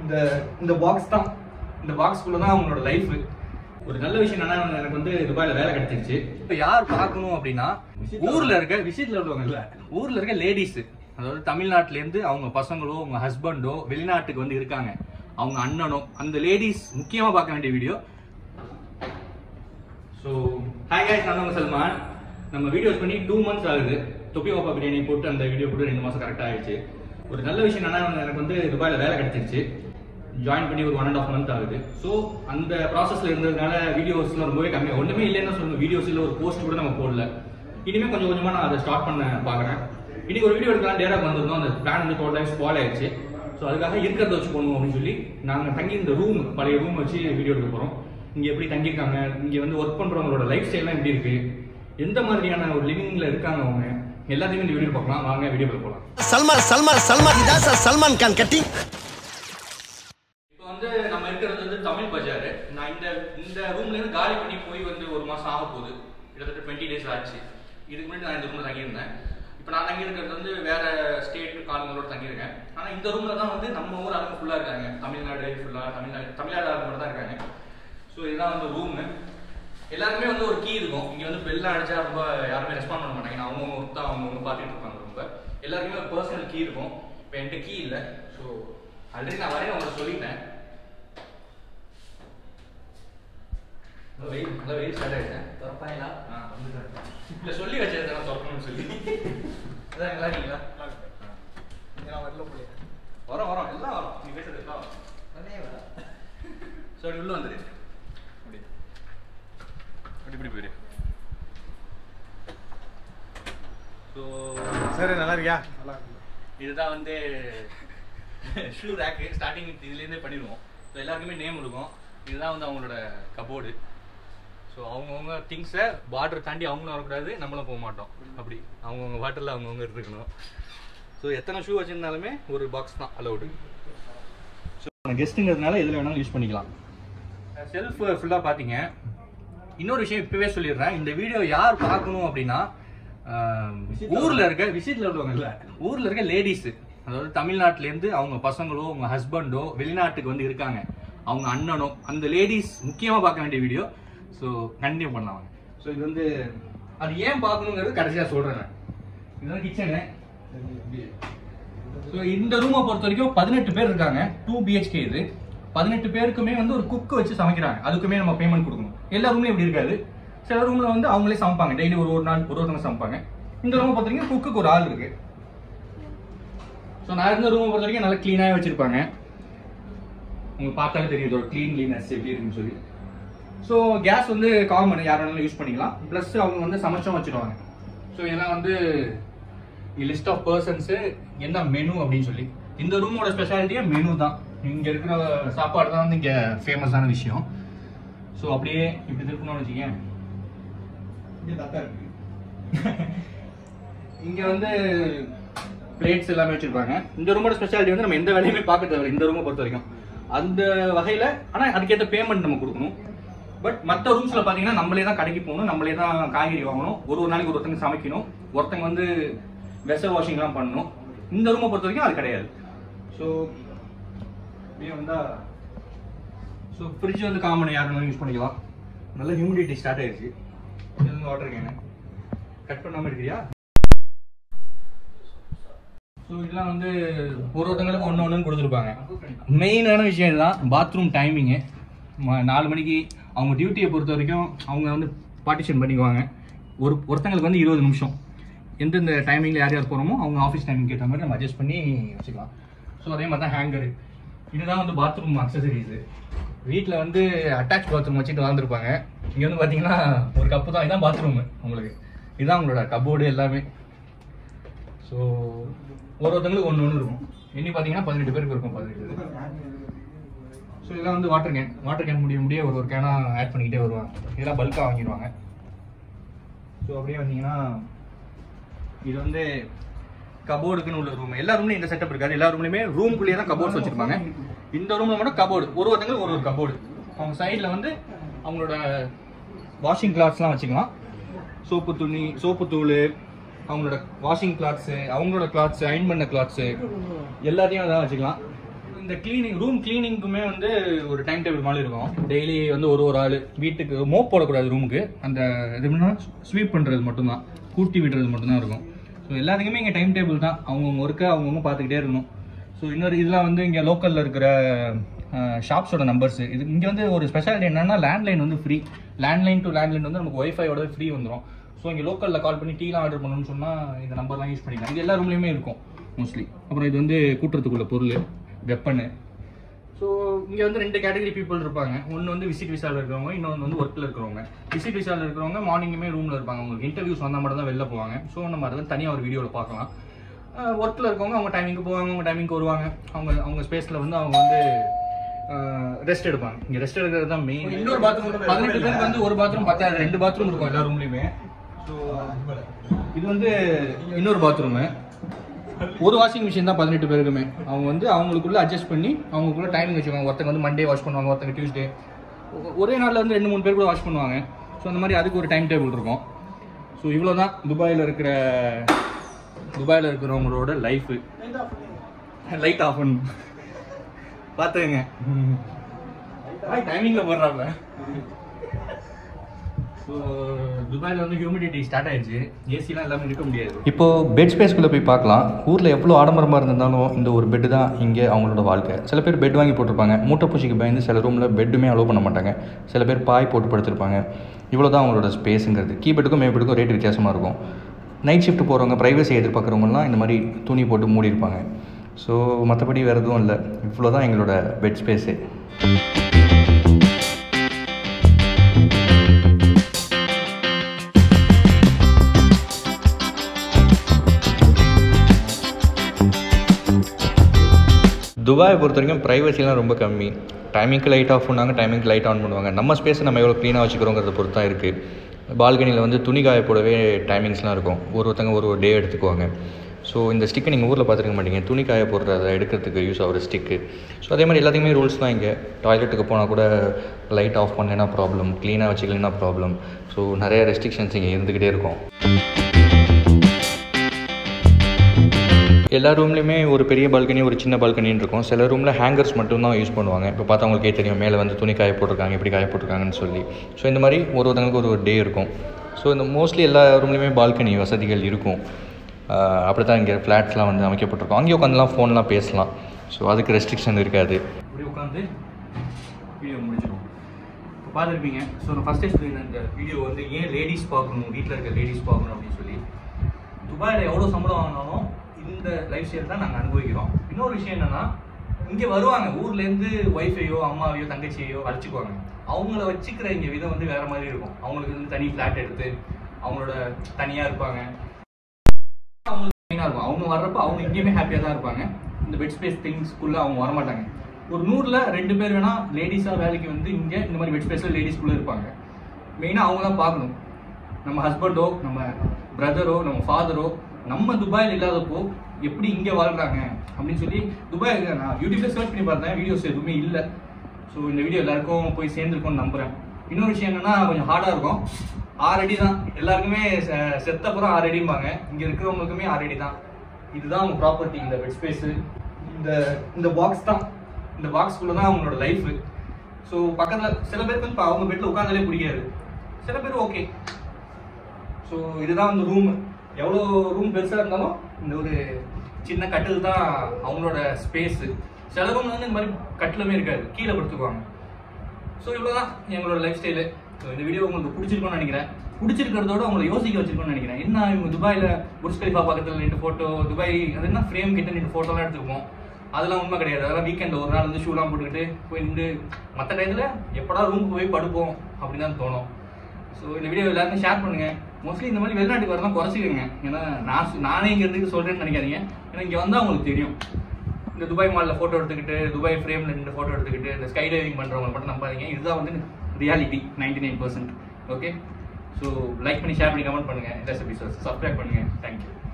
இந்த இந்த பாக்ஸ் தான் இந்த பாக்ஸ்குள்ள தான் அவங்களோட லைஃப் ஒரு நல்ல விஷயம் என்னன்னா எனக்கு வந்து துபாயில வேலை கிடைச்சிருச்சு இப்போ யார் பார்க்கணும் அப்படின்னா ஊர்ல இருக்க விசிட்ல உள்ளவங்க இல்ல ஊர்ல இருக்க லேடிஸ் அதாவது தமிழ்நாட்டுல இருந்து அவங்க பசங்களோ அவங்க ஹஸ்பண்டோ வெளிநாட்டுக்கு வந்து இருக்காங்க அவங்க அண்ணனோ அந்த லேடிஸ் முக்கியமா பார்க்க வேண்டிய வீடியோ ஸோ ஹாய் guys நான் உங்க சல்மான் நம்ம வீடியோஸ் பண்ணி டூ மந்த்ஸ் ஆகுது தொப்பி வாப்பா பிரியாணி போட்டு அந்த வீடியோ போட்டு ரெண்டு மாசம் கரெக்ட் ஆயிடுச்சு ஒரு நல்ல விஷயம் என்னன்னா எனக்கு வந்து துபாயில வேலை கிடைச்சிருச்சு ஜாயின் பண்ணி ஒரு ஒன் அண்ட் ஆஃப் மந்த் ஆகுது ஸோ அந்த ப்ராசஸ்ல இருந்ததுனால வீடியோஸ்லாம் ரொம்பவே கம்மி ஒண்ணுமே இல்லைன்னு சொல்லணும் வீடியோஸ் இல்லை ஒரு போஸ்ட் கூட நம்ம போடல இனிமே கொஞ்சம் கொஞ்சமா நான் அதை ஸ்டார்ட் பண்ண பார்க்குறேன் இன்னைக்கு ஒரு வீடியோ எடுக்கலாம் டேராக்கு வந்திருந்தோம் அந்த பிளான் வந்து டோட்டல் டைம் ஸ்பால் ஆயிடுச்சு ஸோ அதுக்காக இருக்கிறத வச்சு போகணும் அப்படின்னு சொல்லி நாங்கள் தங்கி இந்த ரூம் பழைய ரூம் வச்சு வீடியோ எடுக்க போகிறோம் இங்கே எப்படி தங்கியிருக்காங்க இங்கே வந்து ஒர்க் பண்ணுறவங்களோட லைஃப் ஸ்டைல்லாம் எப்படி இருக்கு எந்த மாதிரியான ஒரு லிவிங்ல இருக்காங்க அவங்க எல்லாத்தையுமே இந்த வீடியோ பார்க்கலாம் வாங்க வீடியோக்குள்ள போகலாம் சல்மான் சல்மான் சல்மான் இதான் சார் சல்மான் கான் கட்டி இப்போ வந்து நம்ம இருக்கிறது வந்து தமிழ் பஜார் நான் இந்த இந்த ரூம்ல இருந்து காலி பண்ணி போய் வந்து ஒரு மாசம் ஆக போகுது கிட்டத்தட்ட டுவெண்ட்டி டேஸ் ஆச்சு இதுக்கு முன்னாடி நான் இந்த ரூம்ல தங்கியிருந்தேன் இப்போ நான் தங்கி இருக்கிறது வந்து வேற ஸ்டேட் ஆளுங்களோட தங்கியிருக்கேன் ஆனா இந்த ரூம்ல தான் வந்து நம்ம ஊர் ஆளுங்க ஃபுல்லா இருக்காங்க தமிழ்நாடு ஃபுல்லா தமிழ்நாடு தமிழ்நாடு ஆளுங்க மட்டும் தான் இருக்காங்க ஸோ இதுதான் வந்து ரூம் எல்லாருக்குமே வந்து ஒரு கீ இருக்கும் இங்க வந்து பெல்லாம் அடிச்சா ரொம்ப யாருமே ரெஸ்பாண்ட் பண்ண மாட்டாங்க அவங்க ஒர்க் தான் அவங்க வந்து பார்த்துட்டு இருப்பாங்க ரொம்ப எல்லாருக்குமே ஒரு பர்சனல் கீ இருக்கும் இப்போ என்கிட்ட கீ இல்லை ஸோ ஆல்ரெடி நான் வரையும் உங்களுக்கு சொல்லிட்டேன் நல்லா வெயில் நல்லா வெயில் ஸ்டார்ட் ஆயிடுச்சேன் திறப்பாங்களா ஆ இல்லை சொல்லி வச்சது நான் திறக்கணும்னு சொல்லி அதான் நல்லா இருக்கீங்களா நான் வரல போல வரோம் வரோம் எல்லாம் வரோம் நீ பேசுறது எல்லாம் வரும் அதே வர ஸோ அப்படி உள்ள வந்துரு அப்படி அப்படி இப்படி போயிரு ஸோ சரி நல்லா இருக்கியா நல்லா இதுதான் வந்து ஷூ ரேக்கு ஸ்டார்டிங் இதுலேருந்தே பண்ணிடுவோம் ஸோ எல்லாருக்குமே நேம் இருக்கும் இதுதான் வந்து அவங்களோட கபோர்டு ஸோ அவங்கவுங்க திங்ஸை பார்டர் தாண்டி அவங்களும் வரக்கூடாது நம்மளும் போக மாட்டோம் அப்படி அவங்கவுங்க பாட்டில் அவங்கவுங்க இருந்துக்கணும் ஸோ எத்தனை ஷூ வச்சிருந்தாலுமே ஒரு பாக்ஸ் தான் அலௌடு ஸோ கெஸ்ட்டுங்கிறதுனால எதில் வேணாலும் யூஸ் பண்ணிக்கலாம் செல்ஃப் ஃபுல்லாக பார்த்தீங்க இன்னொரு விஷயம் இப்பவே சொல்லிடுறேன் இந்த வீடியோ யார் பார்க்கணும் அப்படின்னா ஆஹ், ஊர்ல இருக்க விசிட்ல உள்ளவங்க இல்ல ஊர்ல இருக்க லேடிஸ் அதாவது தமிழ்நாட்டுல இருந்து அவங்க பசங்களோ அவங்க ஹஸ்பண்டோ வெளிநாட்டுக்கு வந்து இருக்காங்க அவங்க அண்ணனோ அந்த லேடிஸ் முக்கியமா பார்க்க வேண்டிய வீடியோ ஸோ கண்டினியூ பண்ணலாம் ஸோ இது வந்து அது ஏன் பார்க்கணுங்கிறது கடைசியா சொல்றேன் நான். இதுதான் கிச்சனு ஸோ இந்த ரூமை பொறுத்த வரைக்கும் பதினெட்டு பேர் இருக்காங்க டூ பிஹெச்கே இது பதினெட்டு பேருக்குமே வந்து ஒரு குக் வச்சு சமைக்கிறாங்க அதுக்குமே நம்ம பேமெண்ட் கொடுக்கணும் எல்லா ரூம்லையும் இப்படி இருக்காது சில ரூம்ல வந்து அவங்களே சமைப்பாங்க டெய்லி ஒரு ஒரு நாள் ஒரு ஒருத்தவங்க சமைப்பாங்க இந்த ரூமை பொறுத்த வரைக்கும் குக்குக்கு ஒரு ஆள் இருக்கு ஸோ நான் இருந்த ரூமை பொறுத்த வரைக்கும் நல்லா க்ளீனாகவே வச்சிருப்பாங்க உங்களுக்கு பார்த்தாலே தெரியுது ஒரு க்ளீன் க்ளீனஸ் எப்படி இருக்குன்னு சொல்லி ஸோ கேஸ் வந்து காமன் யார் வேணாலும் யூஸ் பண்ணிக்கலாம் ப்ளஸ் அவங்க வந்து சமைச்சும் வச்சிருவாங்க ஸோ இதெல்லாம் வந்து லிஸ்ட் ஆஃப் பர்சன்ஸு என்ன மெனு அப்படின்னு சொல்லி இந்த ரூமோட ஸ்பெஷாலிட்டியே மெனு தான் இங்கே இருக்கிற சாப்பாடு தான் வந்து இங்கே ஃபேமஸான விஷயம் ஸோ அப்படியே இப்படி திருப்பணும்னு வச்சுக்கேன் இங்க தத்தா இருக்கு இங்கே வந்து பிளேட்ஸ் எல்லாமே வச்சிருப்பாங்க இந்த ரூமோட ஸ்பெஷாலிட்டி வந்து நம்ம எந்த வேலையுமே பார்க்க தேவை இந்த ரூமை பொறுத்த வரைக்கும் அந்த வகையில் ஆனால் அதுக்கேற்ற பேமெண்ட் நம்ம கொடுக்கணும் பட் மற்ற ரூம்ஸில் பார்த்தீங்கன்னா நம்மளே தான் கடைக்கு போகணும் நம்மளே தான் காய்கறி வாங்கணும் ஒரு ஒரு நாளைக்கு ஒருத்தங்க சமைக்கணும் ஒருத்தங்க வந்து வெசல் வாஷிங்லாம் பண்ணணும் இந்த ரூமை பொறுத்த வரைக்கும் அது கிடையாது ஸோ இப்படியே வந்தா ஸோ ஃப்ரிட்ஜ் வந்து காமன் யாருனாலும் யூஸ் பண்ணிக்கலாம் நல்ல ஹியூமிடிட்டி ஸ்டார்ட் ஆயிடுச்சு இது வந்து வாட்டர் கேனு கட் பண்ணாமல் இருக்கிறியா ஸோ இதெல்லாம் வந்து ஒரு ஒருத்தங்களுக்கு ஒன்று ஒன்றுன்னு கொடுத்துருப்பாங்க மெயினான விஷயம் இதுதான் பாத்ரூம் டைமிங்கு நாலு மணிக்கு அவங்க டியூட்டியை பொறுத்த வரைக்கும் அவங்க வந்து பார்ட்டிஷன் பண்ணிக்குவாங்க ஒரு ஒருத்தங்களுக்கு வந்து இருபது நிமிஷம் எந்தெந்த டைமிங்கில் யார் யார் போகிறோமோ அவங்க ஆஃபீஸ் டைமிங் ஏற்ற மாதிரி நம்ம அட்ஜஸ்ட் பண்ணி வச்சுக்கலாம் ஸோ அதே மாதிரி தான் ஹேங்கரு இதுதான் வந்து பாத்ரூம் அக்சசரிஸு வீட்டில் வந்து அட்டாச் பாத்ரூம் வச்சுட்டு வாழ்ந்துருப்பாங்க இங்கே வந்து பார்த்தீங்கன்னா ஒரு கப்பு தான் இதான் பாத்ரூமு உங்களுக்கு இதுதான் உங்களோட கபோர்டு எல்லாமே ஸோ ஒரு ஒருத்தங்களுக்கு ஒன்று ஒன்று இருக்கும் எண்ணி பார்த்தீங்கன்னா பதினெட்டு பேருக்கு இருக்கும் பதினெட்டு ஸோ இதெல்லாம் வந்து வாட்டர் கேன் வாட்டர் கேன் முடிய முடிய ஒரு ஒரு கேனாக ஆட் பண்ணிக்கிட்டே வருவாங்க இதெல்லாம் பல்காக வாங்கிடுவாங்க ஸோ அப்படியே வந்தீங்கன்னா இது வந்து கபோர்டுக்குன்னு உள்ள ரூம் எல்லா ரூம்லையும் இந்த செட்டப் இருக்காது எல்லா ரூம்லையுமே ரூம்குள்ளேயே தான் கபோர்ட்ஸ் வச்சிருப்பாங்க இந்த ரூம்ல மட்டும் கபோர்டு ஒரு ஒருத்தங்களுக்கு ஒரு ஒரு கபோர்டு அவங்க சைடில் வந்து அவங்களோட வாஷிங் கிளாத்ஸ்லாம் வச்சுக்கலாம் சோப்பு துணி சோப்பு தூள் அவங்களோட வாஷிங் கிளாத்ஸு அவங்களோட கிளாத்ஸ் அயன் பண்ண கிளாத்ஸு எல்லாத்தையும் அதான் வச்சுக்கலாம் இந்த இந்த கிளீனிங் ரூம் கிளீனிங்க்குமே வந்து ஒரு டைம் டேபிள் மாதிரி இருக்கும் டெய்லி வந்து ஒரு ஒரு ஆள் வீட்டுக்கு மோப் போடக்கூடாது ரூமுக்கு அந்த இது எப்படின்னா ஸ்வீப் பண்ணுறது மட்டும்தான் கூட்டி விடுறது மட்டும்தான் இருக்கும் ஸோ எல்லாத்துக்குமே இங்கே டைம் டேபிள் தான் அவங்கவுங்க ஒர்க்கை அவங்கவுங்க பார்த்துக்கிட்டே இருக்கணும் ஸோ இன்னொரு இதெல்லாம் வந்து இங்கே லோக்கலில் இருக்கிற ஷாப்ஸோட நம்பர்ஸ் இது இங்கே வந்து ஒரு ஸ்பெஷாலிட்டி என்னன்னா லேண்ட்லைன் வந்து ஃப்ரீ லேண்ட்லைன் டு லேண்ட்லைன் வந்து நமக்கு ஒய்ஃபையோட ஃப்ரீ வந்துடும் ஸோ இங்கே லோக்கலில் கால் பண்ணி டீலாம் ஆர்டர் பண்ணணும்னு சொன்னால் இந்த நம்பர்லாம் யூஸ் பண்ணிக்கலாம் இது எல்லா ரூம்லேயுமே இருக்கும் மோஸ்ட்லி அப்புறம் இது வந்து கூட்டுறதுக்குள்ள பொருள் வெப்பனு ஸோ இங்கே வந்து ரெண்டு கேட்டகரி பீப்புள் இருப்பாங்க ஒன்று வந்து விசிட் விசாவில் இருக்கிறவங்க இன்னொன்று வந்து ஒர்க்கில் இருக்கிறவங்க விசிட் விசாவில் இருக்கிறவங்க மார்னிங்குமே ரூமில் இருப்பாங்க உங்களுக்கு இன்டர்வியூஸ் வந்தால் மட்டும் தான் வெளில போவாங்க ஸோ நம்ம அதை வந்து தனியாக ஒரு வீடியோவில் பார்க்கலாம் ஒர்க்கில் இருக்கவங்க அவங்க டைமிங்க்கு போவாங்க அவங்க டைமிங்க்கு வருவாங்க அவங்க அவங்க ஸ்பேஸில் வந்து அவங்க வந்து ரெஸ்ட் எடுப்பாங்க இங்கே ரெஸ்ட் எடுக்கிறது தான் மெயின் இன்னொரு பாத்ரூம் பதினெட்டு பேருக்கு வந்து ஒரு பாத்ரூம் பத்தாது ரெண்டு பாத்ரூம் இருக்கும் எல்லா ரூம்லையுமே ஸோ இது வந்து இன்னொரு பாத்ரூமு ஒரு வாஷிங் மிஷின் தான் பதினெட்டு பேருக்குமே அவங்க வந்து அவங்களுக்குள்ள அட்ஜஸ்ட் பண்ணி அவங்களுக்குள்ள டைமிங் வச்சுக்கோங்க ஒருத்தங்க வந்து மண்டே வாஷ் பண்ணுவாங்க ஒருத்தங்க டியூஸ்டே ஒரே நாளில் வந்து ரெண்டு மூணு பேர் கூட வாஷ் பண்ணுவாங்க ஸோ அந்த மாதிரி அதுக்கு ஒரு டைம் டேபிள் இருக்கும் ஸோ இவ்வளோ தான் துபாயில் இருக்கிற துபாயில் இருக்கிறவங்களோட லைஃபு லைட் ஆஃப் பண்ணு பார்த்துக்கங்க டைமிங்கில் போடுறாங்க ஸோ துபாயில் வந்து ஹியூமிடிட்டி ஸ்டார்ட் ஆயிடுச்சு ஏசிலாம் எல்லாமே இருக்க முடியாது இப்போ பெட் ஸ்பேஸ்க்குள்ளே போய் பார்க்கலாம் ஊரில் எவ்வளோ ஆடம்பரமாக இருந்தாலும் இந்த ஒரு பெட்டு தான் இங்கே அவங்களோட வாழ்க்கை சில பேர் பெட் வாங்கி போட்டிருப்பாங்க மூட்டைப்பூச்சிக்கு பயந்து சில ரூமில் பெட்டுமே அலோவ் பண்ண மாட்டாங்க சில பேர் பாய் போட்டு படுத்திருப்பாங்க இவ்வளோ தான் அவங்களோட ஸ்பேஸுங்கிறது கீ பெட்டுக்கும் மே பெட்டுக்கும் ரேட் வித்தியாசமாக இருக்கும் நைட் ஷிஃப்ட் போகிறவங்க ப்ரைவசி எதிர்பார்க்குறவங்கலாம் இந்த மாதிரி துணி போட்டு மூடியிருப்பாங்க ஸோ மற்றபடி வேறு எதுவும் இல்லை இவ்வளோ தான் எங்களோட பெட் ஸ்பேஸே துபாயை பொறுத்த வரைக்கும் ப்ரைவசிலாம் ரொம்ப கம்மி டைமிங்க்கு லைட் ஆஃப் பண்ணாங்க டைமிங்க்கு லைட் ஆன் பண்ணுவாங்க நம்ம ஸ்பேஸை நம்ம எவ்வளோ க்ளீனாக வச்சுக்கிறோங்கிறத பொறுத்து தான் இருக்குது பால்கனியில் வந்து துணி காய போடவே டைமிங்ஸ்லாம் இருக்கும் ஒரு ஒருத்தங்க ஒரு ஒரு டே எடுத்துக்குவாங்க ஸோ இந்த ஸ்டிக்கை நீங்கள் ஊரில் பார்த்துருக்க மாட்டீங்க துணி காய போடுறத எடுக்கிறதுக்கு யூஸ் ஆகிற ஸ்டிக்கு ஸோ அதே மாதிரி எல்லாத்துக்குமே ரூல்ஸ் தான் இங்கே டாய்லெட்டுக்கு போனால் கூட லைட் ஆஃப் பண்ணலைன்னா ப்ராப்ளம் க்ளீனாக வச்சுக்கலைன்னா ப்ராப்ளம் ஸோ நிறைய ரெஸ்ட்ரிக்ஷன்ஸ் இங்கே இருந்துக்கிட்டே இருக்கும் எல்லா ரூம்லேயுமே ஒரு பெரிய பால்கனி ஒரு சின்ன பால்கனின்னு இருக்கும் சில ரூமில் ஹேங்கர்ஸ் மட்டும்தான் யூஸ் பண்ணுவாங்க இப்போ பார்த்தா உங்களுக்கே தெரியும் மேலே வந்து துணி காய போட்டிருக்காங்க எப்படி காய போட்டிருக்காங்கன்னு சொல்லி ஸோ இந்த மாதிரி ஒரு ஒருத்தங்களுக்கு ஒரு ஒரு டே இருக்கும் ஸோ இந்த மோஸ்ட்லி எல்லா ரூம்லேயுமே பால்கனி வசதிகள் இருக்கும் அப்படி தான் இங்கே ஃப்ளாட்ஸ்லாம் வந்து அமைக்கப்பட்டிருக்கும் அங்கேயே உட்காந்துலாம் ஃபோன்லாம் பேசலாம் ஸோ அதுக்கு ரெஸ்ட்ரிக்ஷன் இருக்காது இப்படி உட்காந்து வீடியோ முடிச்சிடும் இப்போ பார்த்துருப்பீங்க ஸோ நான் ஃபஸ்ட்டே சொல்லியிருந்தேன் இந்த வீடியோ வந்து ஏன் லேடிஸ் பார்க்கணும் வீட்டில் இருக்க லேடிஸ் பார்க்கணும் அப்படின்னு சொல்லி துபாயில் எவ்வளோ சம்பளம் வாங்கினாலும் இந்த லைஃப் ஸ்டைல் தான் நாங்கள் அனுபவிக்கிறோம் இன்னொரு விஷயம் என்னன்னா இங்கே வருவாங்க ஊர்லேருந்து ஒய்ஃபையோ அம்மாவையோ தங்கச்சியோ அழைச்சிக்குவாங்க அவங்கள வச்சுக்கிற இங்கே விதம் வந்து வேற மாதிரி இருக்கும் அவங்களுக்கு வந்து தனி ஃப்ளாட் எடுத்து அவங்களோட தனியாக இருப்பாங்க அவங்களுக்கு மெயினாக இருக்கும் அவங்க வர்றப்ப அவங்க இங்கேயுமே ஹாப்பியாக தான் இருப்பாங்க இந்த பெட் ஸ்பேஸ் திங்ஸ்க்குள்ளே அவங்க வரமாட்டாங்க ஒரு நூறில் ரெண்டு பேர் வேணா லேடிஸாக வேலைக்கு வந்து இங்கே இந்த மாதிரி பெட் ஸ்பேஸில் லேடிஸ்குள்ளே இருப்பாங்க மெயினாக அவங்க தான் பார்க்கணும் நம்ம ஹஸ்பண்டோ நம்ம பிரதரோ நம்ம ஃபாதரோ நம்ம துபாயில் இல்லாதப்போ எப்படி இங்கே வாழ்றாங்க அப்படின்னு சொல்லி துபாய் நான் யூடியூப்ல சர்ச் பண்ணி பார்த்தேன் வீடியோஸ் எதுவுமே இல்லை ஸோ இந்த வீடியோ எல்லாருக்கும் போய் சேர்ந்துருக்கும்னு நம்புறேன் இன்னொரு விஷயம் என்னன்னா கொஞ்சம் ஹார்டாக இருக்கும் ஆறு அடி தான் எல்லாருக்குமே செ- செத்தப்புறம் ஆறு அடிம்பாங்க இங்கே இருக்கிறவங்களுக்குமே ஆறு அடி தான் இதுதான் அவங்க ப்ராப்பர்ட்டி இந்த பெட் ஸ்பேஸு இந்த இந்த பாக்ஸ் தான் இந்த பாக்ஸ்குள்ளே தான் அவங்களோட லைஃபு ஸோ பக்கத்தில் சில பேருக்கு வந்து அவங்க பெட்டில் உட்காந்தாலே பிடிக்காது சில பேர் ஓகே ஸோ இதுதான் அந்த ரூம் எவ்வளோ ரூம் பெருசாக இருந்தாலும் இந்த ஒரு சின்ன கட்டில் தான் அவங்களோட ஸ்பேஸு சில ரூம் வந்து இந்த மாதிரி கட்டிலுமே இருக்காது கீழே படுத்துக்குவாங்க ஸோ இவ்வளோதான் எங்களோட லைஃப் ஸ்டைலு ஸோ இந்த வீடியோ உங்களுக்கு பிடிச்சிருக்கும்னு நினைக்கிறேன் பிடிச்சிருக்கிறதோட உங்களை யோசிக்க வச்சிருக்கோம்னு நினைக்கிறேன் என்ன இவங்க துபாயில் புர்ஜ் கலிஃபா பக்கத்தில் ரெண்டு ஃபோட்டோ துபாய் அது என்ன ஃப்ரேம் கிட்ட ரெண்டு ஃபோட்டோலாம் எடுத்துருப்போம் அதெல்லாம் உண்மை கிடையாது அதெல்லாம் வீக்கெண்ட் ஒரு நாள் வந்து ஷூலாம் போட்டுக்கிட்டு போய் நின்று மற்ற டயத்தில் எப்படா ரூமுக்கு போய் படுப்போம் அப்படின்னு தான் தோணும் ஸோ இந்த வீடியோ எல்லாருக்கும் ஷேர் பண்ணுங்க மோஸ்ட்லி இந்த மாதிரி வெளிநாட்டுக்கு வரலாம் குறைச்சிக்கோங்க ஏன்னா நான் சொ- நானே இங்கே இருந்து சொல்கிறேன்னு நினைக்காதீங்க ஏன்னா இங்கே வந்தால் உங்களுக்கு தெரியும் இந்த துபாய் மாலில் ஃபோட்டோ எடுத்துக்கிட்டு துபாய் ஃப்ரேமில் ரெண்டு ஃபோட்டோ எடுத்துக்கிட்டு இந்த ஸ்கை டைவிங் பண்ணுறவங்க மட்டும் நம்பாதீங்க இதுதான் வந்து reality ninety nine percent okay so like பண்ணி ஷேர் பண்ணி கமெண்ட் பண்ணுங்கள் இந்த எபிசோட் சப்ஸ்கிரைப் பண்ணுங்கள் தேங்க்யூ